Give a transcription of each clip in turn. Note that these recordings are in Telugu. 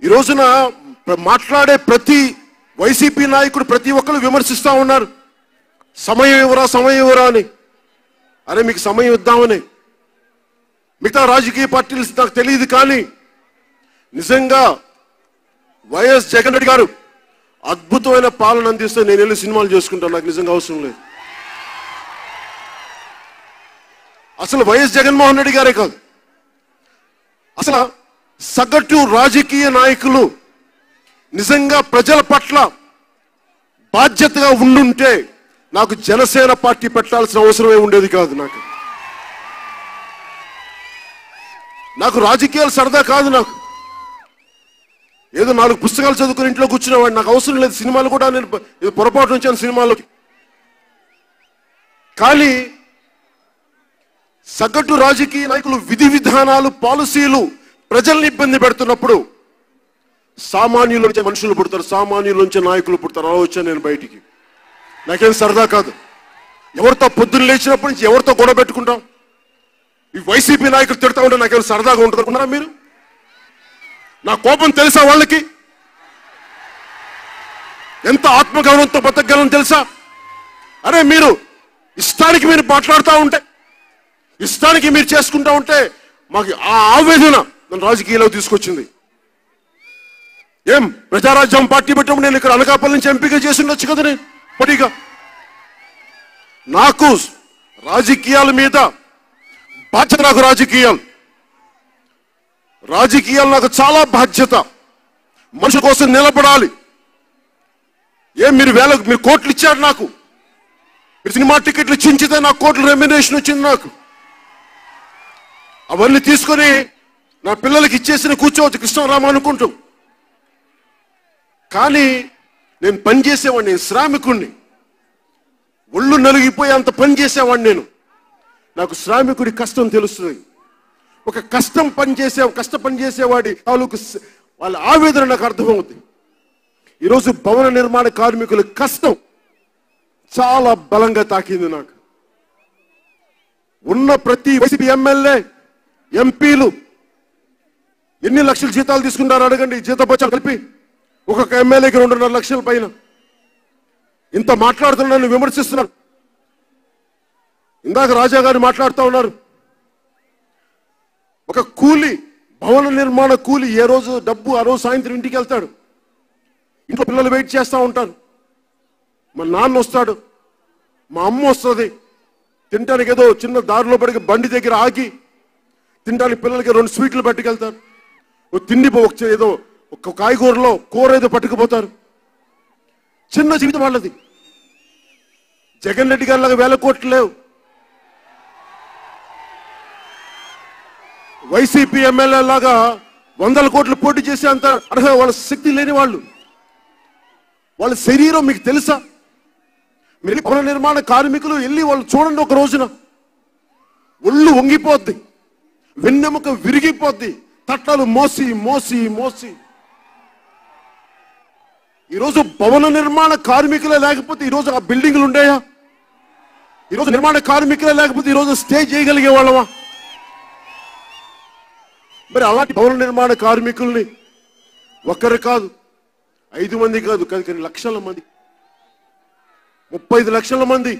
ఈ రోజున ప్ర- మాట్లాడే ప్రతి వైసీపీ నాయకుడు ప్రతి ఒక్కరు విమర్శిస్తా ఉన్నారు సమయం ఇవ్వరా సమయం ఇవ్వరా అని అరే మీకు సమయం ఇద్దామని మిగతా రాజకీయ పార్టీలు నాకు తెలియదు కానీ నిజంగా వైఎస్ జగన్ రెడ్డి గారు అద్భుతమైన పాలన అందిస్తే నేను వెళ్ళి సినిమాలు చేసుకుంటాను నాకు నిజంగా అవసరం లేదు అసలు వైఎస్ జగన్మోహన్ రెడ్డి గారే కాదు అసలు సగటు రాజకీయ నాయకులు నిజంగా ప్రజల పట్ల బాధ్యతగా ఉండుంటే నాకు జనసేన పార్టీ పెట్టాల్సిన అవసరమే ఉండేది కాదు నాకు నాకు రాజకీయాలు సరదా కాదు నాకు ఏదో నాలుగు పుస్తకాలు చదువుకుని ఇంట్లో కూర్చునేవాడు నాకు అవసరం లేదు సినిమాలు కూడా నేను ప- ఇది పొరపాటు నుంచాను సినిమాలోకి కానీ సగటు రాజకీయ నాయకులు విధి విధానాలు పాలసీలు ప్రజల్ని ఇబ్బంది పెడుతున్నప్పుడు సామాన్యుల నుంచి మనుషులు పుడతారు సామాన్యుల నుంచి నాయకులు పుడతారు అలా వచ్చాను నేను బయటికి నాకేం సరదా కాదు ఎవరితో పొద్దున్న లేచినప్పటి నుంచి ఎవరితో గొడవ పెట్టుకుంటాం ఈ వైసీపీ నాయకులు తిడతా ఉంటే నాకేం సరదాగా ఉంటుంది అనుకున్నారా మీరు నా కోపం తెలుసా వాళ్ళకి ఎంత ఆత్మగౌరవంతో బతకగలను తెలుసా అరే మీరు ఇష్టానికి మీరు మాట్లాడుతూ ఉంటే ఇష్టానికి మీరు చేసుకుంటా ఉంటే మాకు ఆ ఆవేదన నన్ను రాజకీయాల్లో తీసుకొచ్చింది ఏం ప్రజారాజ్యం పార్టీ పెట్టినప్పుడు నేను ఇక్కడ అనకాపల్లి నుంచి ఎంపిక చేసి ఉండొచ్చు కదా నేను పొడిగా నాకు రాజకీయాల మీద బాధ్యత నాకు రాజకీయాలు రాజకీయాలు నాకు చాలా బాధ్యత మనిషి కోసం నిలబడాలి ఏం మీరు వేల మీరు కోట్లు ఇచ్చారు నాకు మీరు సినిమా టికెట్లు చించితే నాకు కోట్ల రెమ్యునేషన్ వచ్చింది నాకు అవన్నీ తీసుకొని నా పిల్లలకి ఇచ్చేసిన కూర్చోవచ్చు కృష్ణరామ అనుకుంటూ కానీ నేను పని చేసేవాడిని నేను శ్రామికుణ్ణి ఒళ్ళు నలిగిపోయి అంత పని చేసేవాడిని నేను నాకు శ్రామికుడి కష్టం తెలుస్తుంది ఒక కష్టం పని చేసే కష్ట పని చేసేవాడి తాలూకు స- వాళ్ళ ఆవేదన నాకు అర్థమవుతుంది ఈరోజు భవన నిర్మాణ కార్మికుల కష్టం చాలా బలంగా తాకింది నాకు ఉన్న ప్రతి వైసీపీ ఎమ్మెల్యే ఎంపీలు ఎన్ని లక్షల జీతాలు తీసుకుంటారు అడగండి జీతపత్యాలు కలిపి ఒక్కొక్క ఎమ్మెల్యేకి రెండున్నర లక్షల పైన ఇంత మాట్లాడుతున్నాను విమర్శిస్తున్నారు ఇందాక రాజా గారు మాట్లాడుతూ ఉన్నారు ఒక కూలి భవన నిర్మాణ కూలి ఏ రోజు డబ్బు ఆ రోజు సాయంత్రం ఇంటికి వెళ్తాడు ఇంట్లో పిల్లలు వెయిట్ చేస్తూ ఉంటారు మా నాన్న వస్తాడు మా అమ్మ వస్తుంది తినడానికి ఏదో చిన్న దారిలో పడికి బండి దగ్గర ఆగి తినడానికి పిల్లలకి రెండు స్వీట్లు పట్టుకెళ్తారు ఓ తిండి పో- ఒక ఏదో ఒక కాయగూరలో కూర ఏదో పట్టుకుపోతారు చిన్న జీవితం వాళ్ళది జగన్ రెడ్డి గారి లాగా వేల కోట్లు లేవు వైసీపీ ఎమ్మెల్యే లాగా వందల కోట్లు పోటీ చేసే అంత అర్హ వాళ్ళ శక్తి లేని వాళ్ళు వాళ్ళ శరీరం మీకు తెలుసా మీరు వెళ్ళి భవన నిర్మాణ కార్మికులు వెళ్ళి వాళ్ళు చూడండి ఒక రోజున ఒళ్ళు వంగిపోద్ది వెన్నెముక విరిగిపోద్ది తట్టలు మోసి మోసి మోసి ఈరోజు భవన నిర్మాణ కార్మికులే లేకపోతే ఈరోజు ఆ బిల్డింగ్లు ఉండేయా ఈరోజు నిర్మాణ కార్మికులే లేకపోతే ఈరోజు స్టే చేయగలిగే వాళ్ళమా మరి అలాంటి భవన నిర్మాణ కార్మికుల్ని ఒక్కరు కాదు ఐదు మంది కాదు కాదు కానీ లక్షల మంది ముప్పై ఐదు లక్షల మంది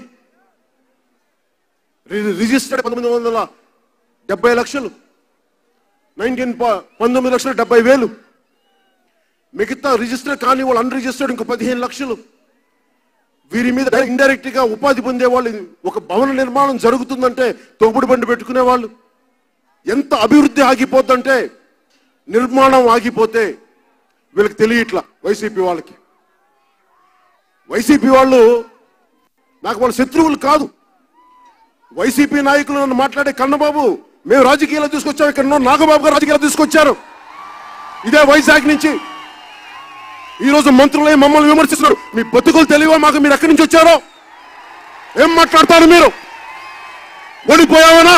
రి- రిజిస్టర్డ్ పంతొమ్మిది వందల డెబ్బై లక్షలు నైన్టీన్ పంతొమ్మిది లక్షల డెబ్బై వేలు మిగతా రిజిస్టర్ కాని వాళ్ళు అన్ రిజిస్టర్డ్ ఇంకో పదిహేను లక్షలు వీరి మీద ఇండైరెక్ట్ గా ఉపాధి పొందే వాళ్ళు ఇది ఒక భవన నిర్మాణం జరుగుతుందంటే తోపుడు బండి పెట్టుకునే వాళ్ళు ఎంత అభివృద్ధి ఆగిపోద్దంటే నిర్మాణం ఆగిపోతే వీళ్ళకి తెలియట్లా వైసీపీ వాళ్ళకి వైసీపీ వాళ్ళు నాకు వాళ్ళ శత్రువులు కాదు వైసీపీ నాయకులు నన్ను మాట్లాడే కన్నబాబు మేము రాజకీయాలు తీసుకొచ్చాం ఇక్కడ ఉన్న నాగబాబు గారు రాజకీయాలు తీసుకొచ్చారు ఇదే వైజాగ్ నుంచి ఈ రోజు మంత్రులే మమ్మల్ని విమర్శిస్తున్నారు మీ బతుకులు తెలియవా మాకు మీరు ఎక్కడి నుంచి వచ్చారో ఏం మాట్లాడతారు మీరు ఓడిపోయావనా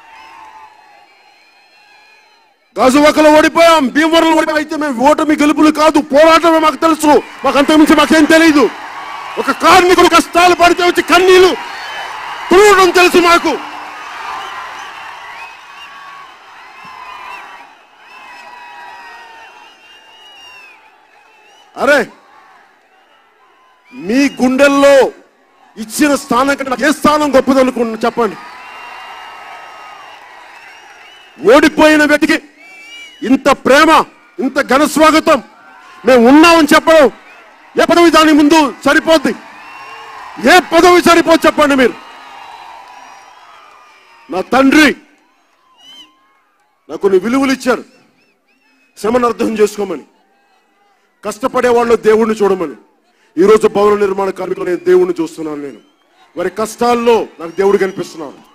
గాజువాకలో ఓడిపోయాం భీమవరంలో ఓడిపోయాం అయితే మేము ఓటమి గెలుపులు కాదు పోరాటమే మాకు తెలుసు మాకు అంతకుమించి మాకేం తెలియదు ఒక కార్మికుడు కష్టాలు పడితే వచ్చి కన్నీళ్లు తుడవడం తెలుసు మాకు అరే మీ గుండెల్లో ఇచ్చిన స్థానం కంటే నాకు ఏ స్థానం గొప్పదనుకున్నా చెప్పండి ఓడిపోయిన వ్యక్తికి ఇంత ప్రేమ ఇంత ఘన స్వాగతం మేము ఉన్నామని చెప్పడం ఏ పదవి దాని ముందు సరిపోద్ది ఏ పదవి సరిపోద్ది చెప్పండి మీరు నా తండ్రి నాకు కొన్ని విలువలు ఇచ్చారు శ్రమను అర్థం చేసుకోమని కష్టపడే వాళ్ళు దేవుణ్ణి చూడమని ఈరోజు భవన నిర్మాణ కార్మికులు నేను దేవుణ్ణి చూస్తున్నాను నేను వారి కష్టాల్లో నాకు దేవుడు కనిపిస్తున్నాను